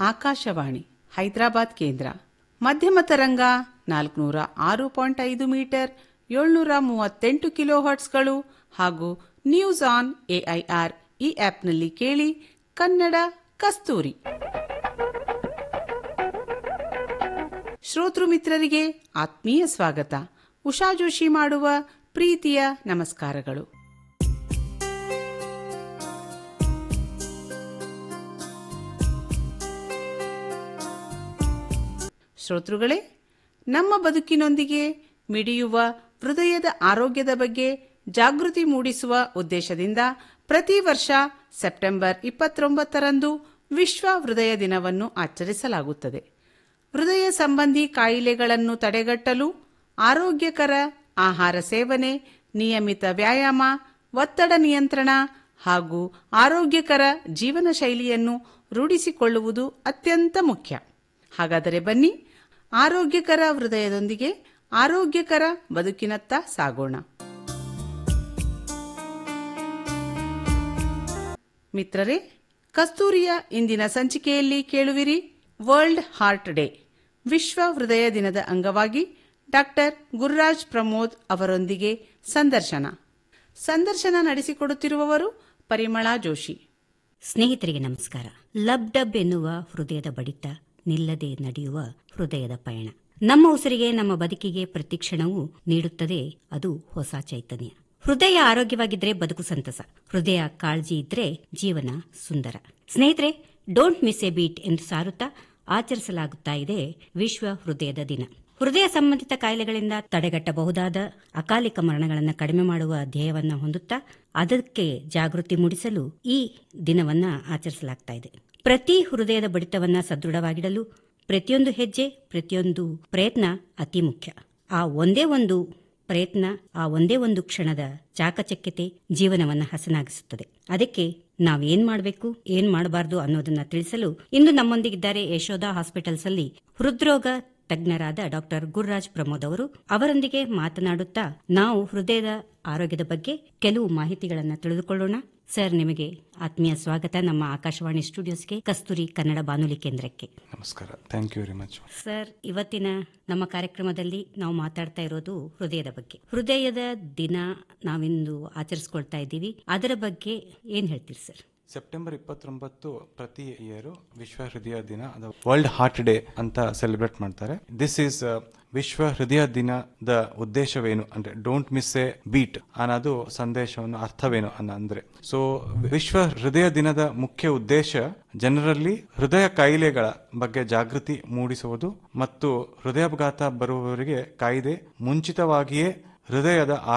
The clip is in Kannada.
ಆಕಾಶವಾಣಿ ಹೈದರಾಬಾದ್ ಕೇಂದ್ರ ಮಧ್ಯಮ ತರಂಗ ನಾಲ್ಕುನೂರ ಆರು ಪಾಯಿಂಟ್ ಐದು ಮೀಟರ್ ಏಳ್ನೂರ ಮೂವತ್ತೆಂಟು ಕಿಲೋ ಹರ್ಟ್ಸ್ಗಳು ಹಾಗೂ ನ್ಯೂಸ್ ಆನ್ ಎಐಆರ್ ಈ ಆಪ್ನಲ್ಲಿ ಕೇಳಿ ಕನ್ನಡ ಕಸ್ತೂರಿ ಶ್ರೋತೃ ಮಿತ್ರರಿಗೆ ಆತ್ಮೀಯ ಸ್ವಾಗತ ಉಷಾ ಜೋಶಿ ಮಾಡುವ ಪ್ರೀತಿಯ ನಮಸ್ಕಾರಗಳು ಶ್ರೋತೃಗಳೇ ನಮ್ಮ ಬದುಕಿನೊಂದಿಗೆ ಮಿಡಿಯುವ ಹೃದಯದ ಆರೋಗ್ಯದ ಬಗ್ಗೆ ಜಾಗೃತಿ ಮೂಡಿಸುವ ಉದ್ದೇಶದಿಂದ ಪ್ರತಿ ವರ್ಷ ಸೆಪ್ಟೆಂಬರ್ ಇಪ್ಪತ್ತೊಂಬತ್ತರಂದು ವಿಶ್ವ ಹೃದಯ ದಿನವನ್ನು ಆಚರಿಸಲಾಗುತ್ತದೆ ಹೃದಯ ಸಂಬಂಧಿ ಕಾಯಿಲೆಗಳನ್ನು ತಡೆಗಟ್ಟಲು ಆರೋಗ್ಯಕರ ಆಹಾರ ಸೇವನೆ ನಿಯಮಿತ ವ್ಯಾಯಾಮ ಒತ್ತಡ ನಿಯಂತ್ರಣ ಹಾಗೂ ಆರೋಗ್ಯಕರ ಜೀವನ ಶೈಲಿಯನ್ನು ರೂಢಿಸಿಕೊಳ್ಳುವುದು ಅತ್ಯಂತ ಮುಖ್ಯ ಹಾಗಾದರೆ ಬನ್ನಿ ಆರೋಗ್ಯಕರ ಹೃದಯದೊಂದಿಗೆ ಆರೋಗ್ಯಕರ ಬದುಕಿನತ್ತ ಸಾಗೋಣ ಮಿತ್ರರೇ ಕಸ್ತೂರಿಯ ಇಂದಿನ ಸಂಚಿಕೆಯಲ್ಲಿ ಕೇಳುವಿರಿ ವರ್ಲ್ಡ್ ಹಾರ್ಟ್ ಡೇ ವಿಶ್ವ ಹೃದಯ ದಿನದ ಅಂಗವಾಗಿ ಡಾಕ್ಟರ್ ಗುರುರಾಜ್ ಪ್ರಮೋದ್ ಅವರೊಂದಿಗೆ ಸಂದರ್ಶನ ಸಂದರ್ಶನ ನಡೆಸಿಕೊಡುತ್ತಿರುವವರು ಪರಿಮಳಾ ಜೋಶಿ ಸ್ನೇಹಿತರಿಗೆ ನಮಸ್ಕಾರ ಲಬ್ ಡಬ್ ಎನ್ನುವ ಹೃದಯದ ಬಡಿತ ನಿಲ್ಲದೆ ನಡೆಯುವ ಹೃದಯದ ಪಯಣ ನಮ್ಮ ಉಸಿರಿಗೆ ನಮ್ಮ ಬದುಕಿಗೆ ಪ್ರತಿಕ್ಷಣವೂ ನೀಡುತ್ತದೆ ಅದು ಹೊಸ ಚೈತನ್ಯ ಹೃದಯ ಆರೋಗ್ಯವಾಗಿದ್ರೆ ಬದುಕು ಸಂತಸ ಹೃದಯ ಕಾಳಜಿ ಇದ್ರೆ ಜೀವನ ಸುಂದರ ಸ್ನೇಹಿತರೆ ಡೋಂಟ್ ಮಿಸ್ ಎ ಬೀಟ್ ಎಂದು ಸಾರುತ್ತಾ ಆಚರಿಸಲಾಗುತ್ತಾ ಇದೆ ವಿಶ್ವ ಹೃದಯದ ದಿನ ಹೃದಯ ಸಂಬಂಧಿತ ಕಾಯಿಲೆಗಳಿಂದ ತಡೆಗಟ್ಟಬಹುದಾದ ಅಕಾಲಿಕ ಮರಣಗಳನ್ನು ಕಡಿಮೆ ಮಾಡುವ ಧ್ಯೇಯವನ್ನ ಹೊಂದುತ್ತಾ ಅದಕ್ಕೆ ಜಾಗೃತಿ ಮೂಡಿಸಲು ಈ ದಿನವನ್ನ ಆಚರಿಸಲಾಗ್ತಾ ಇದೆ ಪ್ರತಿ ಹೃದಯದ ಬಡಿತವನ್ನ ಸದೃಢವಾಗಿಡಲು ಪ್ರತಿಯೊಂದು ಹೆಜ್ಜೆ ಪ್ರತಿಯೊಂದು ಪ್ರಯತ್ನ ಅತಿ ಮುಖ್ಯ ಆ ಒಂದೇ ಒಂದು ಪ್ರಯತ್ನ ಆ ಒಂದೇ ಒಂದು ಕ್ಷಣದ ಚಾಕಚಕ್ಯತೆ ಜೀವನವನ್ನ ಹಸನಾಗಿಸುತ್ತದೆ ಅದಕ್ಕೆ ನಾವೇನ್ ಮಾಡಬೇಕು ಏನ್ ಮಾಡಬಾರದು ಅನ್ನೋದನ್ನ ತಿಳಿಸಲು ಇಂದು ನಮ್ಮೊಂದಿಗಿದ್ದಾರೆ ಯಶೋಧ ಹಾಸ್ಪಿಟಲ್ಸ್ ಅಲ್ಲಿ ಹೃದ್ರೋಗ ತಜ್ಞರಾದ ಡಾಕ್ಟರ್ ಗುರುರಾಜ್ ಪ್ರಮೋದ್ ಅವರು ಅವರೊಂದಿಗೆ ಮಾತನಾಡುತ್ತಾ ನಾವು ಹೃದಯದ ಆರೋಗ್ಯದ ಬಗ್ಗೆ ಕೆಲವು ಮಾಹಿತಿಗಳನ್ನು ತಿಳಿದುಕೊಳ್ಳೋಣ ಸರ್ ನಿಮಗೆ ಆತ್ಮೀಯ ಸ್ವಾಗತ ನಮ್ಮ ಆಕಾಶವಾಣಿ ಸ್ಟುಡಿಯೋಸ್ಗೆ ಕಸ್ತೂರಿ ಕನ್ನಡ ಬಾನುಲಿ ಕೇಂದ್ರಕ್ಕೆ ನಮಸ್ಕಾರ thank you very much sir ಇವತ್ತಿನ ನಮ್ಮ ಕಾರ್ಯಕ್ರಮದಲ್ಲಿ ನಾವು ಮಾತಾಡ್ತಾ ಇರೋದು ಹೃದಯದ ಬಗ್ಗೆ ಹೃದಯದ ದಿನ ನಾವಿಂದು ಆಚರಿಸ್ಕೊಳ್ತಾ ಇದ್ದೀವಿ ಅದರ ಬಗ್ಗೆ ಏನ್ ಹೇಳ್ತೀರಿ ಸರ್ ಸೆಪ್ಟೆಂಬರ್ ಇಪ್ಪತ್ತೊಂಬತ್ತು ಪ್ರತಿ ಇಯರ್ ವಿಶ್ವ ಹೃದಯ ದಿನ ಅದು ವರ್ಲ್ಡ್ ಹಾರ್ಟ್ ಡೇ ಅಂತ ಸೆಲೆಬ್ರೇಟ್ ಮಾಡ್ತಾರೆ ದಿಸ್ ಈಸ್ ವಿಶ್ವ ಹೃದಯ ದಿನದ ಉದ್ದೇಶವೇನು ಅಂದ್ರೆ ಡೋಂಟ್ ಮಿಸ್ ಎ ಬೀಟ್ ಅನ್ನೋದು ಸಂದೇಶವನ್ನು ಅರ್ಥವೇನು ಅನ್ನ ಅಂದ್ರೆ ಸೊ ವಿಶ್ವ ಹೃದಯ ದಿನದ ಮುಖ್ಯ ಉದ್ದೇಶ ಜನರಲ್ಲಿ ಹೃದಯ ಕಾಯಿಲೆಗಳ ಬಗ್ಗೆ ಜಾಗೃತಿ ಮೂಡಿಸುವುದು ಮತ್ತು ಹೃದಯಾಘಾತ ಬರುವವರಿಗೆ ಕಾಯ್ದೆ ಮುಂಚಿತವಾಗಿಯೇ ಹೃದಯದ